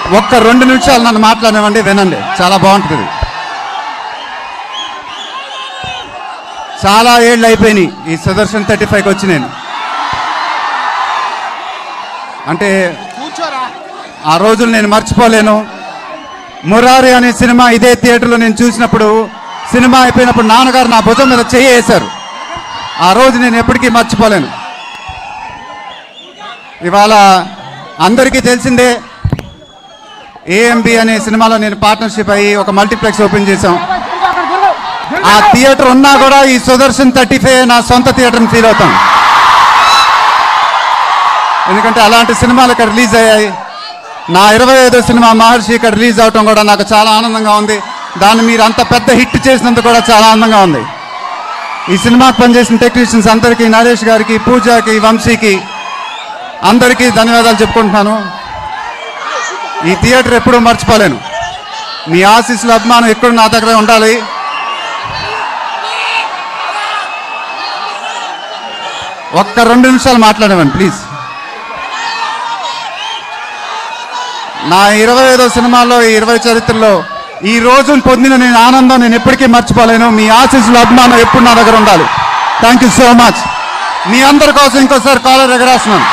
ఒక్క రెండు నిమిషాలు నన్ను మాట్లాడనివ్వండి వినండి చాలా బాగుంటుంది చాలా ఏళ్ళు అయిపోయినాయి ఈ సుదర్శన్ థర్టీ ఫైవ్కి వచ్చి నేను అంటే ఆ రోజులు నేను మర్చిపోలేను మురారి అనే సినిమా ఇదే థియేటర్లో నేను చూసినప్పుడు సినిమా అయిపోయినప్పుడు నాన్నగారు నా భుజం మీద చెయ్యి వేశారు ఆ రోజు నేను ఎప్పటికీ మర్చిపోలేను ఇవాళ అందరికీ తెలిసిందే ఏఎంబి అనే సినిమాలో నేను పార్ట్నర్షిప్ అయ్యి ఒక మల్టీప్లెక్స్ ఓపెన్ చేశాం ఆ థియేటర్ ఉన్నా కూడా ఈ సుదర్శన్ థర్టీ ఫైవ్ నా సొంత థియేటర్ని ఫీల్ అవుతాం ఎందుకంటే అలాంటి సినిమాలు ఇక్కడ రిలీజ్ అయ్యాయి నా ఇరవై ఐదో సినిమా మహర్షి ఇక్కడ రిలీజ్ అవటం కూడా నాకు చాలా ఆనందంగా ఉంది దాన్ని మీరు అంత పెద్ద హిట్ చేసినందుకు కూడా చాలా ఆనందంగా ఉంది ఈ సినిమాకి పనిచేసిన టెక్నీషియన్స్ అందరికీ నరేష్ గారికి పూజకి వంశీకి అందరికీ ధన్యవాదాలు చెప్పుకుంటున్నాను ఈ థియేటర్ ఎప్పుడూ మర్చిపోలేను మీ ఆశీస్సుల అభిమానం ఎప్పుడు నా దగ్గర ఉండాలి ఒక్క రెండు నిమిషాలు మాట్లాడేవాడి ప్లీజ్ నా ఇరవై ఐదో సినిమాలో ఈ ఇరవై చరిత్రలో ఈ రోజును పొందిన నేను ఆనందం నేను ఎప్పటికీ మర్చిపోలేను మీ ఆశీస్సుల అభిమానం ఎప్పుడు నా దగ్గర ఉండాలి థ్యాంక్ యూ సో మచ్ మీ అందరి కోసం ఇంకోసారి కాలర్ ఎగరేస్తున్నాను